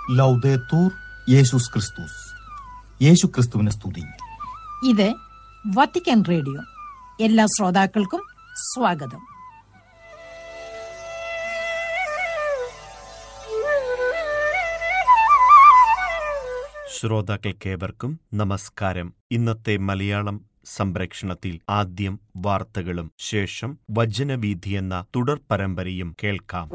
ലൗദേത്തൂർ യേശുസ് ക്രിസ്തുസ് യേശു ക്രിസ്തുവിനെ സ്തുതി ഇത് വത്തിക്കാൻ റേഡിയോ എല്ലാ ശ്രോതാക്കൾക്കും സ്വാഗതം ശ്രോതാക്കൾക്കേവർക്കും നമസ്കാരം ഇന്നത്തെ മലയാളം സംപ്രേക്ഷണത്തിൽ ആദ്യം വാർത്തകളും ശേഷം വചനവീഥി എന്ന തുടർ പരമ്പരയും കേൾക്കാം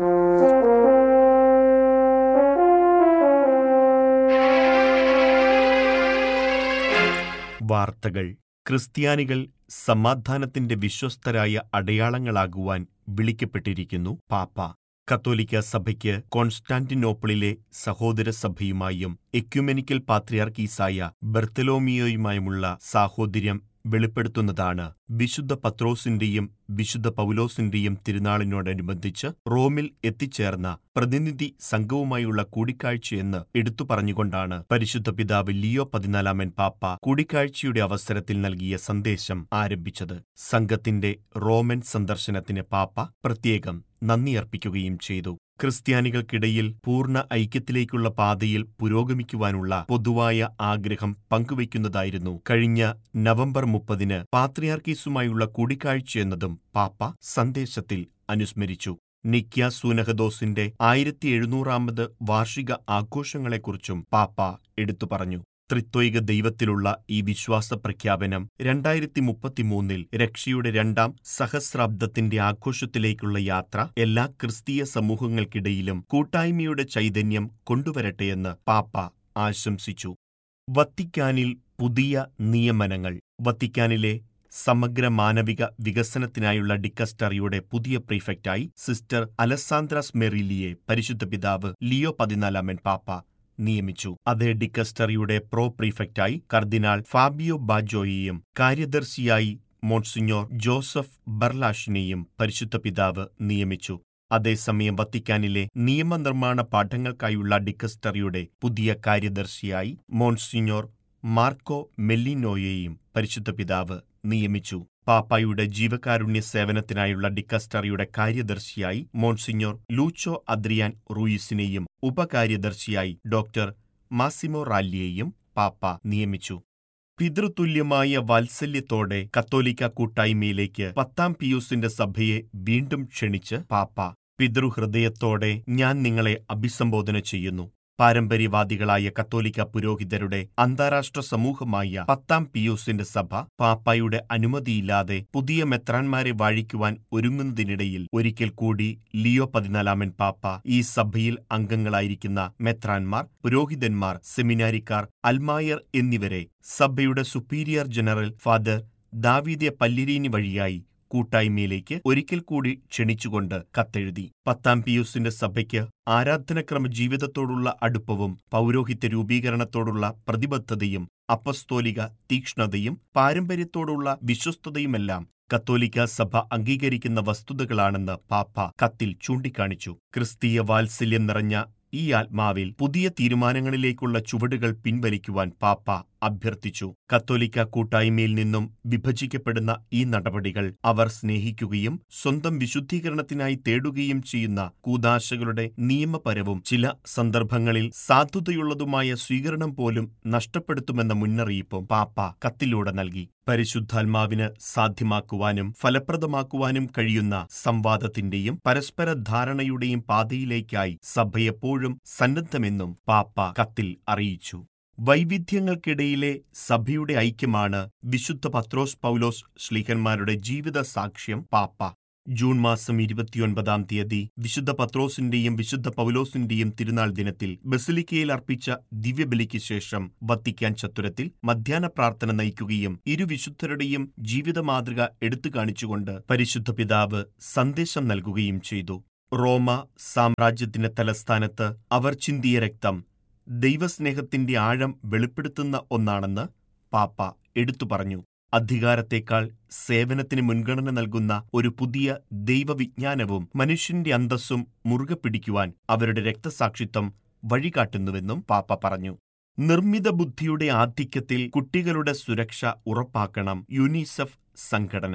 വാർത്തകൾ ക്രിസ്ത്യാനികൾ സമാധാനത്തിന്റെ വിശ്വസ്തരായ അടയാളങ്ങളാകുവാൻ വിളിക്കപ്പെട്ടിരിക്കുന്നു പാപ്പ കത്തോലിക്ക സഭയ്ക്ക് കോൺസ്റ്റാന്റിനോപ്പിളിലെ സഹോദര സഭയുമായും എക്യുമെനിക്കൽ പാത്രിയാർക്കീസായ ബർത്തലോമിയോയുമായുമുള്ള സാഹോദര്യം വെളിപ്പെടുത്തുന്നതാണ് വിശുദ്ധ പത്രോസിന്റെയും വിശുദ്ധ പൗലോസിന്റെയും തിരുനാളിനോടനുബന്ധിച്ച് റോമിൽ എത്തിച്ചേർന്ന പ്രതിനിധി സംഘവുമായുള്ള കൂടിക്കാഴ്ചയെന്ന് എടുത്തു പറഞ്ഞുകൊണ്ടാണ് പരിശുദ്ധ പിതാവ് ലിയോ പതിനാലാമൻ പാപ്പ കൂടിക്കാഴ്ചയുടെ അവസരത്തിൽ നൽകിയ സന്ദേശം ആരംഭിച്ചത് സംഘത്തിന്റെ റോമൻ സന്ദർശനത്തിന് പാപ്പ പ്രത്യേകം നന്ദിയർപ്പിക്കുകയും ചെയ്തു ക്രിസ്ത്യാനികൾക്കിടയിൽ പൂർണ്ണ ഐക്യത്തിലേക്കുള്ള പാതയിൽ പുരോഗമിക്കുവാനുള്ള പൊതുവായ ആഗ്രഹം പങ്കുവയ്ക്കുന്നതായിരുന്നു കഴിഞ്ഞ നവംബർ മുപ്പതിന് പാത്രിയാർക്കീസുമായുള്ള കൂടിക്കാഴ്ചയെന്നതും പാപ്പ സന്ദേശത്തിൽ അനുസ്മരിച്ചു നിക്യ സൂനഹദോസിന്റെ ആയിരത്തി എഴുന്നൂറാമത് വാർഷിക ആഘോഷങ്ങളെക്കുറിച്ചും പാപ്പ എടുത്തു പറഞ്ഞു ത്രിത്വൈക ദൈവത്തിലുള്ള ഈ വിശ്വാസ പ്രഖ്യാപനം രണ്ടായിരത്തി മുപ്പത്തിമൂന്നിൽ രക്ഷയുടെ രണ്ടാം സഹസ്രാബ്ദത്തിന്റെ ആഘോഷത്തിലേക്കുള്ള യാത്ര എല്ലാ ക്രിസ്തീയ സമൂഹങ്ങൾക്കിടയിലും കൂട്ടായ്മയുടെ ചൈതന്യം കൊണ്ടുവരട്ടെയെന്ന് പാപ്പ ആശംസിച്ചു വത്തിക്കാനിൽ പുതിയ നിയമനങ്ങൾ വത്തിക്കാനിലെ സമഗ്ര മാനവിക വികസനത്തിനായുള്ള ഡിക്കസ്റ്ററിയുടെ പുതിയ പ്രീഫെക്റ്റായി സിസ്റ്റർ അലസാന്ദ്രാസ് മെറിലിയെ പരിശുദ്ധ പിതാവ് ലിയോ പതിനാലാമൻ പാപ്പ നിയമിച്ചു അതേ ഡിക്കസ്റ്ററിയുടെ പ്രോ പ്രീഫെക്റ്റായി കർദിനാൾ ഫാബിയോ ബാജോയെയും കാര്യദർശിയായി മോൺസിഞ്ഞോർ ജോസഫ് ബർലാഷിനെയും പരിശുദ്ധ പിതാവ് നിയമിച്ചു അതേസമയം വത്തിക്കാനിലെ നിയമനിർമ്മാണ പാഠങ്ങൾക്കായുള്ള ഡിക്കസ്റ്ററിയുടെ പുതിയ കാര്യദർശിയായി മോൺസിഞ്ഞോർ മാർക്കോ മെല്ലിനോയെയും പരിശുദ്ധ പിതാവ് നിയമിച്ചു പാപ്പായുടെ ജീവകാരുണ്യ സേവനത്തിനായുള്ള ഡിക്കസ്റ്ററിയുടെ കാര്യദർശിയായി മോൺസിഞ്ഞോർ ലൂച്ചോ അദ്രിയാൻ റൂയിസിനെയും ഉപകാര്യദർശിയായി ഡോക്ടർ മാസിമോ റാല്ലിയെയും പാപ്പ നിയമിച്ചു പിതൃതുല്യമായ വാത്സല്യത്തോടെ കത്തോലിക്ക കൂട്ടായ്മയിലേക്ക് പത്താം പിയൂസിന്റെ സഭയെ വീണ്ടും ക്ഷണിച്ച് പാപ്പ പിതൃഹൃദയത്തോടെ ഞാൻ നിങ്ങളെ അഭിസംബോധന ചെയ്യുന്നു പാരമ്പര്യവാദികളായ കത്തോലിക്ക പുരോഹിതരുടെ അന്താരാഷ്ട്ര സമൂഹമായ പത്താം പിയൂസിന്റെ സഭ പാപ്പായുടെ അനുമതിയില്ലാതെ പുതിയ മെത്രാൻമാരെ വാഴിക്കുവാൻ ഒരുങ്ങുന്നതിനിടയിൽ ഒരിക്കൽ കൂടി ലിയോ പതിനാലാമൻ പാപ്പ ഈ സഭയിൽ അംഗങ്ങളായിരിക്കുന്ന മെത്രാൻമാർ പുരോഹിതന്മാർ സെമിനാരിക്കാർ അൽമായർ എന്നിവരെ സഭയുടെ superior general father Davide Pellegrini വഴിയായി കൂട്ടായ്മയിലേക്ക് ഒരിക്കൽ കൂടി ക്ഷണിച്ചുകൊണ്ട് കത്തെഴുതി പത്താം പിയൂസിന്റെ സഭയ്ക്ക് ആരാധനക്രമ ജീവിതത്തോടുള്ള അടുപ്പവും പൗരോഹിത്യ രൂപീകരണത്തോടുള്ള പ്രതിബദ്ധതയും അപ്പസ്തോലിക തീക്ഷ്ണതയും പാരമ്പര്യത്തോടുള്ള വിശ്വസ്തതയുമെല്ലാം കത്തോലിക്ക സഭ അംഗീകരിക്കുന്ന വസ്തുതകളാണെന്ന് പാപ്പ കത്തിൽ ചൂണ്ടിക്കാണിച്ചു ക്രിസ്തീയ വാത്സല്യം നിറഞ്ഞ ഈ ആത്മാവിൽ പുതിയ തീരുമാനങ്ങളിലേക്കുള്ള ചുവടുകൾ പിൻവലിക്കുവാൻ പാപ്പ അഭ്യർത്ഥിച്ചു കത്തോലിക്ക കൂട്ടായ്മയിൽ നിന്നും വിഭജിക്കപ്പെടുന്ന ഈ നടപടികൾ അവർ സ്നേഹിക്കുകയും സ്വന്തം വിശുദ്ധീകരണത്തിനായി തേടുകയും ചെയ്യുന്ന കൂതാശകളുടെ നിയമപരവും ചില സന്ദർഭങ്ങളിൽ സാധുതയുള്ളതുമായ സ്വീകരണം പോലും നഷ്ടപ്പെടുത്തുമെന്ന മുന്നറിയിപ്പും പാപ്പ കത്തിലൂടെ നൽകി പരിശുദ്ധാത്മാവിന് സാധ്യമാക്കുവാനും ഫലപ്രദമാക്കുവാനും കഴിയുന്ന സംവാദത്തിന്റെയും പരസ്പര ധാരണയുടെയും പാതയിലേക്കായി സഭയെപ്പോഴും സന്നദ്ധമെന്നും പാപ്പ കത്തിൽ അറിയിച്ചു വൈവിധ്യങ്ങൾക്കിടയിലെ സഭയുടെ ഐക്യമാണ് വിശുദ്ധ പത്രോസ് പൗലോസ് ശ്ലീഹന്മാരുടെ ജീവിത സാക്ഷ്യം പാപ്പ ജൂൺ മാസം ഇരുപത്തിയൊൻപതാം തീയതി വിശുദ്ധ പത്രോസിന്റെയും വിശുദ്ധ പൗലോസിന്റെയും തിരുനാൾ ദിനത്തിൽ ബസിലിക്കയിൽ അർപ്പിച്ച ദിവ്യബലിക്ക് ശേഷം വത്തിക്കാൻ ചത്തുരത്തിൽ മധ്യാഹ്ന പ്രാർത്ഥന നയിക്കുകയും ഇരു വിശുദ്ധരുടെയും ജീവിത മാതൃക എടുത്തു കാണിച്ചുകൊണ്ട് പരിശുദ്ധ പിതാവ് സന്ദേശം നൽകുകയും ചെയ്തു റോമ സാമ്രാജ്യത്തിന്റെ തലസ്ഥാനത്ത് അവർ ചിന്തിയ രക്തം ദൈവസ്നേഹത്തിന്റെ ആഴം വെളിപ്പെടുത്തുന്ന ഒന്നാണെന്ന് പാപ്പ എടുത്തു പറഞ്ഞു അധികാരത്തേക്കാൾ സേവനത്തിന് മുൻഗണന നൽകുന്ന ഒരു പുതിയ ദൈവവിജ്ഞാനവും മനുഷ്യന്റെ അന്തസ്സും മുറുകെ പിടിക്കുവാൻ അവരുടെ രക്തസാക്ഷിത്വം വഴികാട്ടുന്നുവെന്നും പാപ്പ പറഞ്ഞു നിർമ്മിത ബുദ്ധിയുടെ ആധിക്യത്തിൽ കുട്ടികളുടെ സുരക്ഷ ഉറപ്പാക്കണം യുനിസെഫ് സംഘടന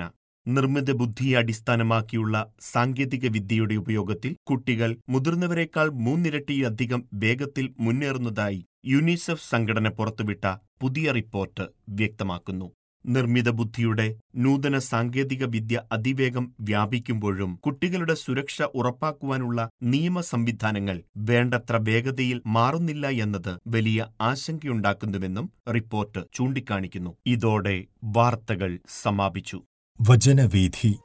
നിർമ്മിത ബുദ്ധിയെ അടിസ്ഥാനമാക്കിയുള്ള സാങ്കേതിക വിദ്യയുടെ ഉപയോഗത്തിൽ കുട്ടികൾ മുതിർന്നവരെക്കാൾ മൂന്നിരട്ടിയധികം വേഗത്തിൽ മുന്നേറുന്നതായി യുനിസെഫ് സംഘടന പുറത്തുവിട്ട പുതിയ റിപ്പോർട്ട് വ്യക്തമാക്കുന്നു നിർമ്മിത ബുദ്ധിയുടെ നൂതന സാങ്കേതിക വിദ്യ അതിവേഗം വ്യാപിക്കുമ്പോഴും കുട്ടികളുടെ സുരക്ഷ ഉറപ്പാക്കുവാനുള്ള നിയമ സംവിധാനങ്ങൾ വേണ്ടത്ര വേഗതയിൽ മാറുന്നില്ല എന്നത് വലിയ ആശങ്കയുണ്ടാക്കുന്നുവെന്നും റിപ്പോർട്ട് ചൂണ്ടിക്കാണിക്കുന്നു ഇതോടെ വാർത്തകൾ സമാപിച്ചു വചനവീഥി